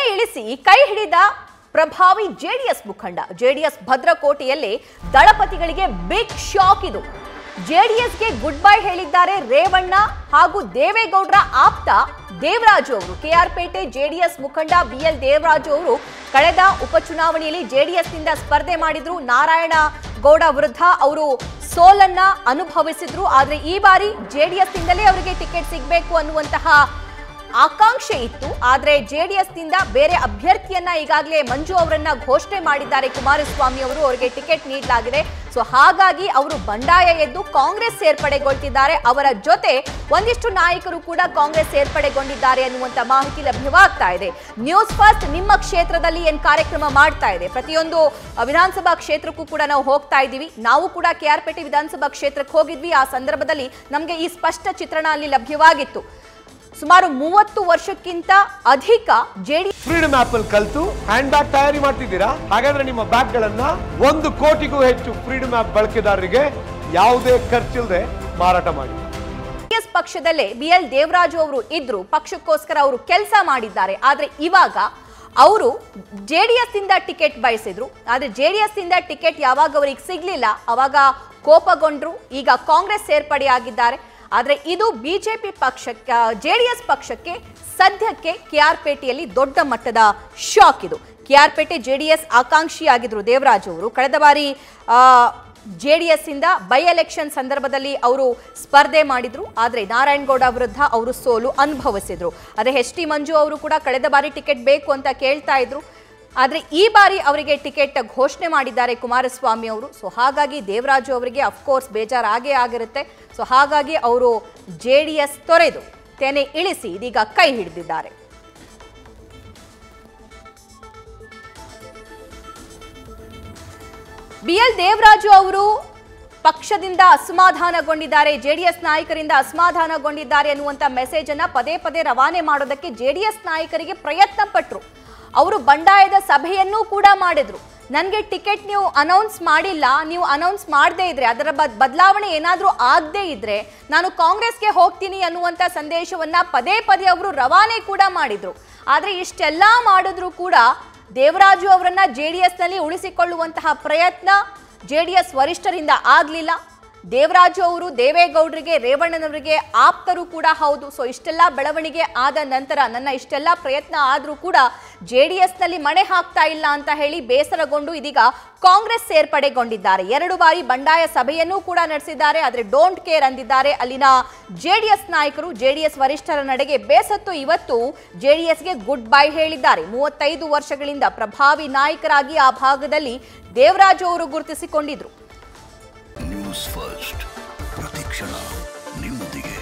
ಇಳಿಸಿ ಕೈ ಹಿಡಿದ ಪ್ರಭಾವಿ ಜೆಡಿಎಸ್ ಮುಖಂಡ ಜೆಡಿಎಸ್ ಭದ್ರಕೋಟೆಯಲ್ಲಿ ದಳಪತಿಗಳಿಗೆ ಬಿಗ್ ಶಾಕ್ ಇದು ಜೆಡಿಎಸ್ಗೆ ಗುಡ್ ಬೈ ಹೇಳಿದ್ದಾರೆ ರೇವಣ್ಣ ಹಾಗೂ ದೇವೇಗೌಡರ ಆಪ್ತ ದೇವರಾಜು ಅವರು ಕೆಆರ್ಪೇಟೆ ಜೆಡಿಎಸ್ ಮುಖಂಡ ಬಿಎಲ್ ದೇವರಾಜು ಅವರು ಕಳೆದ ಉಪಚುನಾವಣೆಯಲ್ಲಿ ಜೆಡಿಎಸ್ನಿಂದ ಸ್ಪರ್ಧೆ ಮಾಡಿದ್ರು ನಾರಾಯಣ ಗೌಡ ವಿರುದ್ಧ ಅವರು ಸೋಲನ್ನ ಅನುಭವಿಸಿದ್ರು ಆದ್ರೆ ಈ ಬಾರಿ ಜೆಡಿಎಸ್ ನಿಂದಲೇ ಅವರಿಗೆ ಟಿಕೆಟ್ ಸಿಗಬೇಕು ಅನ್ನುವಂತಹ ಆಕಾಂಕ್ಷೆ ಇತ್ತು ಆದ್ರೆ ಜೆಡಿಎಸ್ ನಿಂದ ಬೇರೆ ಅಭ್ಯರ್ಥಿಯನ್ನ ಈಗಾಗಲೇ ಮಂಜು ಅವರನ್ನ ಘೋಷಣೆ ಮಾಡಿದ್ದಾರೆ ಕುಮಾರಸ್ವಾಮಿ ಅವರು ಅವರಿಗೆ ಟಿಕೆಟ್ ನೀಡಲಾಗಿದೆ ಸೊ ಹಾಗಾಗಿ ಅವರು ಬಂಡಾಯ ಎದ್ದು ಕಾಂಗ್ರೆಸ್ ಸೇರ್ಪಡೆಗೊಳ್ತಿದ್ದಾರೆ ಅವರ ಜೊತೆ ಒಂದಿಷ್ಟು ನಾಯಕರು ಕೂಡ ಕಾಂಗ್ರೆಸ್ ಸೇರ್ಪಡೆಗೊಂಡಿದ್ದಾರೆ ಅನ್ನುವಂತ ಮಾಹಿತಿ ಲಭ್ಯವಾಗ್ತಾ ಇದೆ ನ್ಯೂಸ್ ಫಸ್ಟ್ ನಿಮ್ಮ ಕ್ಷೇತ್ರದಲ್ಲಿ ಏನ್ ಕಾರ್ಯಕ್ರಮ ಮಾಡ್ತಾ ಇದೆ ಪ್ರತಿಯೊಂದು ಅಹ್, ವಿಧಾನಸಭಾ ಕ್ಷೇತ್ರಕ್ಕೂ ಕೂಡ ನಾವು ಹೋಗ್ತಾ ಇದ್ದೀವಿ ನಾವು ಕೂಡ ಕೆಆರ್ಪೇಟೆ ವಿಧಾನಸಭಾ ಕ್ಷೇತ್ರಕ್ಕೆ ಹೋಗಿದ್ವಿ ಆ ಸಂದರ್ಭದಲ್ಲಿ ನಮಗೆ ಈ ಸ್ಪಷ್ಟ ಚಿತ್ರಣ ಅಲ್ಲಿ ಲಭ್ಯವಾಗಿತ್ತು ಸುಮಾರು ಮೂವತ್ತು ವರ್ಷಕ್ಕಿಂತ ಅಧಿಕ ಜೆಡಿ ಫ್ರೀಡಮ್ ಆಪ್ ಅಲ್ಲಿ ಕಲ್ತು ಹ್ಯಾಂಡ್ ಬ್ಯಾಗ್ ತಯಾರಿ ಮಾಡ್ತಿದ್ದೀರಾ ಹಾಗಾದ್ರೆ ನಿಮ್ಮ ಬ್ಯಾಗ್ ಗಳನ್ನ ಒಂದು ಕೋಟಿಗೂ ಹೆಚ್ಚು ಫ್ರೀಡಮ್ ಆಪ್ ಬಳಕೆದಾರರಿಗೆ ಯಾವುದೇ ಖರ್ಚಿಲ್ಲದೆ ಮಾರಾಟ ಮಾಡಿ ಜೆಡಿಎಸ್ ಪಕ್ಷದಲ್ಲೇ ಬಿ ಎಲ್ ದೇವರಾಜು ಅವರು ಇದ್ರು ಪಕ್ಷಕ್ಕೋಸ್ಕರ ಅವರು ಕೆಲಸ ಮಾಡಿದ್ದಾರೆ ಆದ್ರೆ ಇವಾಗ ಅವರು ಜೆಡಿಎಸ್ ಇಂದ ಟಿಕೆಟ್ ಬಯಸಿದ್ರು ಆದ್ರೆ ಜೆಡಿಎಸ್ ಇಂದ ಟಿಕೆಟ್ ಯಾವಾಗ ಅವರಿಗೆ ಸಿಗ್ಲಿಲ್ಲ ಅವಾಗ ಕೋಪಗೊಂಡ್ರು ಈಗ ಕಾಂಗ್ರೆಸ್ ಸೇರ್ಪಡೆಯಾಗಿದ್ದಾರೆ ಆದ್ರೆ ಇದು ಬಿಜೆಪಿ ಪಕ್ಷಕ್ಕೆ ಜೆಡಿಎಸ್ ಪಕ್ಷಕ್ಕೆ ಸದ್ಯಕ್ಕೆ ಕೆಆರ್ಪೇಟೆಯಲ್ಲಿ ದೊಡ್ಡ ಮಟ್ಟದ ಶಾಕ್ ಇದು ಕೆಆರ್ಪೇಟೆ ಜೆಡಿಎಸ್ ಆಕಾಂಕ್ಷಿಯಾಗಿದ್ರು ದೇವರಾಜು ಅವರು ಕಳೆದ ಬಾರಿ ಆ, ಜೆಡಿಎಸ್ ಇಂದ ಬೈ ಎಲೆಕ್ಷನ್ ಸಂದರ್ಭದಲ್ಲಿ ಅವರು ಸ್ಪರ್ಧೆ ಮಾಡಿದ್ರು ಆದ್ರೆ ನಾರಾಯಣಗೌಡ ವಿರುದ್ಧ ಅವರು ಸೋಲು ಅನುಭವಿಸಿದ್ರು ಆದ್ರೆ ಎಚ್ ಟಿ ಮಂಜು ಅವರು ಕೂಡ ಕಳೆದ ಬಾರಿ ಟಿಕೆಟ್ ಬೇಕು ಅಂತ ಕೇಳ್ತಾ ಇದ್ರು ಆದ್ರೆ ಈ ಬಾರಿ ಅವರಿಗೆ ಟಿಕೆಟ್ ಘೋಷಣೆ ಮಾಡಿದ್ದಾರೆ ಕುಮಾರಸ್ವಾಮಿ ಅವರು ಸೊ ಹಾಗಾಗಿ ದೇವರಾಜು ಅವರಿಗೆ ಅಫ್ಕೋರ್ಸ್ ಬೇಜಾರಾಗೇ ಆಗಿರುತ್ತೆ ಸೊ ಹಾಗಾಗಿ ಅವರು ಜೆ ಡಿ ಎಸ್ ತೊರೆದು ತೆನೆ ಇಳಿಸಿ ಇದೀಗ ಕೈ ಹಿಡಿದಿದ್ದಾರೆ ಬಿ ಎಲ್ ದೇವರಾಜು ಅವರು ಪಕ್ಷದಿಂದ ಅಸಮಾಧಾನಗೊಂಡಿದ್ದಾರೆ ಜೆಡಿಎಸ್ ನಾಯಕರಿಂದ ಅಸಮಾಧಾನಗೊಂಡಿದ್ದಾರೆ ಅನ್ನುವಂತ ಮೆಸೇಜ್ ಅನ್ನ ಪದೇ ಪದೇ ರವಾನೆ ಮಾಡೋದಕ್ಕೆ ಜೆಡಿಎಸ್ ನಾಯಕರಿಗೆ ಪ್ರಯತ್ನ ಪಟ್ರು ಅವರು ಬಂಡಾಯದ ಸಭೆಯನ್ನೂ ಕೂಡ ಮಾಡಿದ್ರು ನನಗೆ ಟಿಕೆಟ್ ನೀವು ಅನೌನ್ಸ್ ಮಾಡಿಲ್ಲ ನೀವು ಅನೌನ್ಸ್ ಮಾಡದೇ ಇದ್ರೆ ಅದರ ಬದ್ ಬದಲಾವಣೆ ಏನಾದರೂ ಆಗದೇ ಇದ್ರೆ ನಾನು ಕಾಂಗ್ರೆಸ್ಗೆ ಹೋಗ್ತೀನಿ ಅನ್ನುವಂಥ ಸಂದೇಶವನ್ನ ಪದೇ ಪದೇ ಅವರು ರವಾನೆ ಕೂಡ ಮಾಡಿದ್ರು ಆದರೆ ಇಷ್ಟೆಲ್ಲ ಮಾಡಿದ್ರು ಕೂಡ ದೇವರಾಜು ಅವರನ್ನ ಜೆ ಡಿ ಎಸ್ನಲ್ಲಿ ಉಳಿಸಿಕೊಳ್ಳುವಂತಹ ಪ್ರಯತ್ನ ಜೆ ಡಿ ಎಸ್ ವರಿಷ್ಠರಿಂದ ಆಗಲಿಲ್ಲ ದೇವರಾಜು ಅವರು ದೇವೇಗೌಡರಿಗೆ ರೇವಣ್ಣನವರಿಗೆ ಆಪ್ತರು ಕೂಡ ಹೌದು ಸೊ ಇಷ್ಟೆಲ್ಲ ಬೆಳವಣಿಗೆ ಆದ ನಂತರ ನನ್ನ ಇಷ್ಟೆಲ್ಲ ಪ್ರಯತ್ನ ಆದರೂ ಕೂಡ ಜೆ ಡಿ ಎಸ್ನಲ್ಲಿ ಮಣೆ ಹಾಕ್ತಾ ಇಲ್ಲ ಅಂತ ಹೇಳಿ ಬೇಸರಗೊಂಡು ಇದೀಗ ಕಾಂಗ್ರೆಸ್ ಸೇರ್ಪಡೆಗೊಂಡಿದ್ದಾರೆ ಎರಡು ಬಾರಿ ಬಂಡಾಯ ಸಭೆಯನ್ನೂ ಕೂಡ ನಡೆಸಿದ್ದಾರೆ ಆದರೆ ಡೋಂಟ್ ಕೇರ್ ಅಂದಿದ್ದಾರೆ ಅಲ್ಲಿನ ಜೆಡಿಎಸ್ ನಾಯಕರು ಜೆಡಿಎಸ್ ವರಿಷ್ಠರ ನಡೆಗೆ ಬೇಸತ್ತು ಇವತ್ತು ಜೆಡಿಎಸ್ಗೆ ಗುಡ್ ಬೈ ಹೇಳಿದ್ದಾರೆ ಮೂವತ್ತೈದು ವರ್ಷಗಳಿಂದ ಪ್ರಭಾವಿ ನಾಯಕರಾಗಿ ಆ ಭಾಗದಲ್ಲಿ ದೇವರಾಜು ಅವರು ಗುರುತಿಸಿಕೊಂಡಿದ್ರು ನ್ಯೂಸ್ ಫಸ್ಟ್ ಪ್ರತಿಕ್ಷಣ ನಿಮ್ಮೊಂದಿಗೆ